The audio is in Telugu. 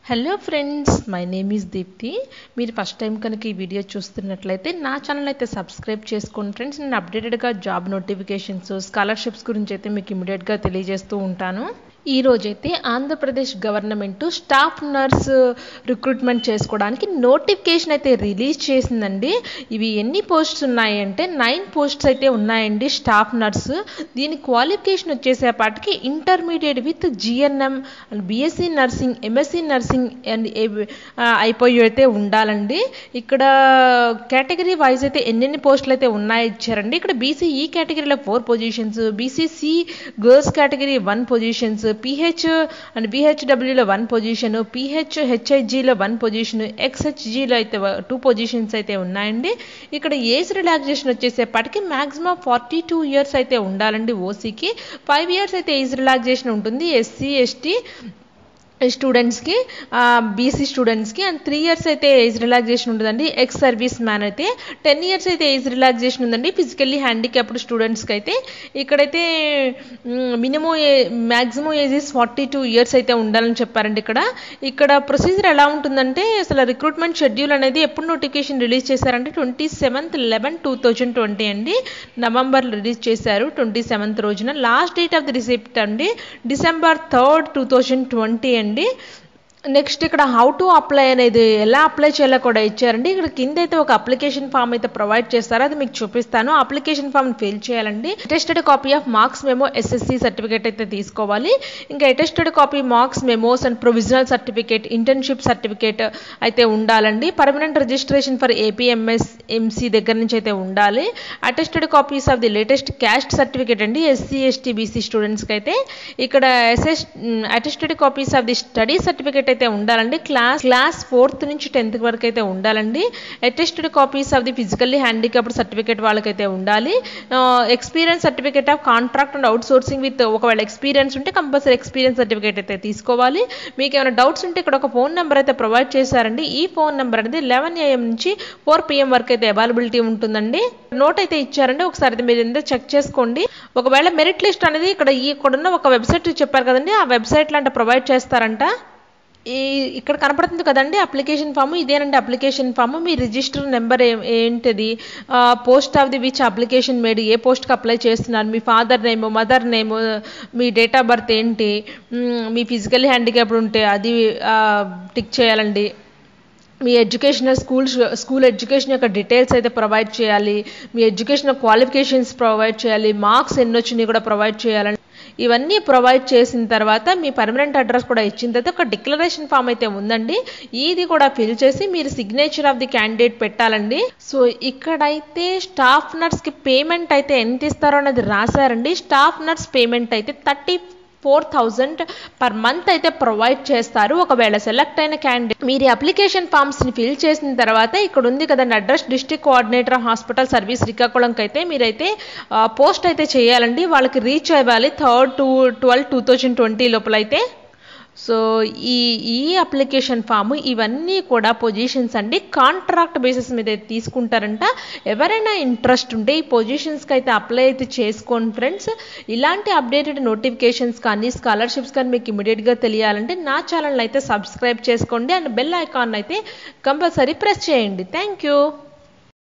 hello friends my name is Deepti మీరు ఫస్ట్ టైం కనుక ఈ వీడియో చూస్తున్నట్లయితే నా ఛానల్ అయితే సబ్స్క్రైబ్ చేసుకోండి ఫ్రెండ్స్ నేను అప్డేటెడ్గా జాబ్ నోటిఫికేషన్స్ స్కాలర్షిప్స్ గురించి అయితే మీకు ఇమీడియట్గా తెలియజేస్తూ ఉంటాను ఈ రోజైతే Andhra Pradesh government staff nurse recruitment చేసుకోవడానికి నోటిఫికేషన్ అయితే రిలీజ్ చేసిందండి ఇవి ఎన్ని పోస్ట్స్ ఉన్నాయంటే నైన్ పోస్ట్స్ అయితే ఉన్నాయండి స్టాఫ్ నర్స్ దీని qualification వచ్చేసేపాటికి intermediate with GNM and BSc nursing MSc nursing and అయిపోయి అయితే ఉండాలండి ఇక్కడ కేటగిరీ వైజ్ అయితే ఎన్నెన్ని పోస్టులు అయితే ఉన్నాయి ఇచ్చారండి ఇక్కడ బీసీ ఈ కేటగిరీలో four positions BCC girls category one positions PH and బిహెచ్డబ్ల్యూలో వన్ పొజిషన్ పిహెచ్ హెచ్ఐజీలో వన్ పొజిషన్ ఎక్స్హెచ్జీలో అయితే టూ పొజిషన్స్ అయితే ఉన్నాయండి ఇక్కడ ఏజ్ రిలాక్సేషన్ వచ్చేసేపటికి మ్యాక్సిమం ఫార్టీ టూ ఇయర్స్ అయితే ఉండాలండి ఓసీకి ఫైవ్ ఇయర్స్ అయితే ఏజ్ రిలాక్సేషన్ ఉంటుంది ఎస్సీ ఎస్టీ స్టూడెంట్స్కి బీసీ స్టూడెంట్స్కి అండ్ త్రీ ఇయర్స్ అయితే ఏజ్ రిలాక్సేషన్ ఉంటుందండి ఎక్స్ సర్వీస్ మ్యాన్ అయితే టెన్ ఇయర్స్ అయితే ఏజ్ రిలాక్సేషన్ ఉందండి ఫిజికల్లీ హ్యాండిక్యాప్డ్ స్టూడెంట్స్కి అయితే ఇక్కడైతే minimum maximum ages forty two years అయితే ఉండాలని చెప్పారండి ఇక్కడ ఇక్కడ ప్రొసీజర్ ఎలా ఉంటుందంటే అసలు రిక్రూట్మెంట్ షెడ్యూల్ అనేది ఎప్పుడు నోటిఫికేషన్ రిలీజ్ చేశారంటే twenty seventh eleven two thousand twenty అండి నవంబర్ రిలీజ్ చేశారు ట్వంటీ సెవెంత్ రోజున last date of the receipt అండి December third two thousand twenty అండి నెక్స్ట్ ఇక్కడ హౌ టు అప్లై అనేది ఎలా అప్లై చేయాలో కూడా ఇచ్చారండి ఇక్కడ కింద అయితే ఒక అప్లికేషన్ ఫామ్ అయితే ప్రొవైడ్ చేస్తారో అది మీకు చూపిస్తాను అప్లికేషన్ ఫామ్ ఫిల్ చేయాలండి attested copy of marks memo SSC certificate అయితే తీసుకోవాలి ఇంకా attested copy marks memos and provisional certificate internship certificate అయితే ఉండాలండి permanent registration for APMS MC దగ్గర నుంచి అయితే ఉండాలి attested copies of the latest caste certificate అండి ఎస్సీ ఎస్టీ బీసీ స్టూడెంట్స్కి అయితే ఇక్కడ SS attested copies of the study certificate అయితే ఉండాలండి క్లాస్ క్లాస్ ఫోర్త్ నుంచి టెన్త్ వరకు అయితే ఉండాలండి attested copies of the physically handicapped certificate వాళ్ళకైతే ఉండాలి experience certificate of contract and out sourcing with ఒకవేళ ఎక్స్పీరియన్స్ ఉంటే కంపల్సరీ ఎక్స్పీరియన్స్ సర్టిఫికేట్ అయితే తీసుకోవాలి మీకు ఏమైనా డౌట్స్ ఉంటే ఇక్కడ ఒక ఫోన్ నెంబర్ అయితే ప్రొవైడ్ చేశారండి ఈ ఫోన్ నెంబర్ అనేది లెవెన్ ఏఎం నుంచి ఫోర్ పిఎం వరకు అయితే అవైలబిలిటీ ఉంటుందండి నోట్ అయితే ఇచ్చారండి ఒకసారి అయితే మీరు ఎంత చెక్ చేసుకోండి ఒకవేళ మెరిట్ లిస్ట్ అనేది ఇక్కడ ఈ ఇక్కడున్న ఒక వెబ్సైట్ చెప్పారు కదండి ఆ వెబ్సైట్లో అంటే ప్రొవైడ్ చేస్తారంట ఈ ఇక్కడ కనపడుతుంది కదండి అప్లికేషన్ ఫామ్ ఇదేనండి అప్లికేషన్ ఫామ్ మీ రిజిస్టర్ నెంబర్ ఏంటిది post of the which application made ఏ పోస్ట్కి అప్లై చేస్తున్నారు మీ ఫాదర్ నేమ్ మదర్ నేమ్ మీ డేట్ ఆఫ్ బర్త్ ఏంటి మీ ఫిజికల్ హ్యాండిక్యాప్డ్ ఉంటే అది టిక్ చేయాలండి మీ ఎడ్యుకేషనల్ స్కూల్ స్కూల్ ఎడ్యుకేషన్ యొక్క డీటెయిల్స్ అయితే ప్రొవైడ్ చేయాలి మీ ఎడ్యుకేషనల్ క్వాలిఫికేషన్స్ ప్రొవైడ్ చేయాలి మార్క్స్ ఎన్ని వచ్చినాయి కూడా ప్రొవైడ్ చేయాలండి ఇవన్నీ ప్రొవైడ్ చేసిన తర్వాత మీ పర్మనెంట్ అడ్రస్ కూడా ఇచ్చిన తర్వాత ఒక డిక్లరేషన్ ఫామ్ అయితే ఉందండి ఇది కూడా ఫిల్ చేసి మీరు సిగ్నేచర్ ఆఫ్ ది క్యాండిడేట్ పెట్టాలండి సో ఇక్కడైతే స్టాఫ్ నర్స్కి పేమెంట్ అయితే ఎంత ఇస్తారో అనేది రాశారండి స్టాఫ్ నర్స్ పేమెంట్ అయితే thirty four thousand per month అయితే ప్రొవైడ్ చేస్తారు ఒకవేళ సెలెక్ట్ అయిన క్యాండిడేట్ మీరు అప్లికేషన్ ఫామ్స్ని ఫిల్ చేసిన తర్వాత ఇక్కడ ఉంది కదండి address district coordinator hospital service శ్రీకాకుళంకి అయితే మీరైతే పోస్ట్ అయితే చేయాలండి వాళ్ళకి రీచ్ అవ్వాలి third to twelve two thousand twenty లోపల అయితే సో ఈ ఈ అప్లికేషన్ ఫామ్ ఇవన్నీ కూడా పొజిషన్స్ అండి కాంట్రాక్ట్ బేసిస్ మీద తీసుకుంటారంట ఎవరైనా ఇంట్రెస్ట్ ఉంటే ఈ పొజిషన్స్కి అయితే అప్లై అయితే చేసుకోండి ఫ్రెండ్స్ ఇలాంటి అప్డేటెడ్ నోటిఫికేషన్స్ కానీ స్కాలర్షిప్స్ కానీ మీకు ఇమీడియట్గా తెలియాలంటే నా ఛానల్ అయితే సబ్స్క్రైబ్ చేసుకోండి అండ్ బెల్ ఐకాన్ అయితే కంపల్సరీ ప్రెస్ చేయండి థ్యాంక్ యూ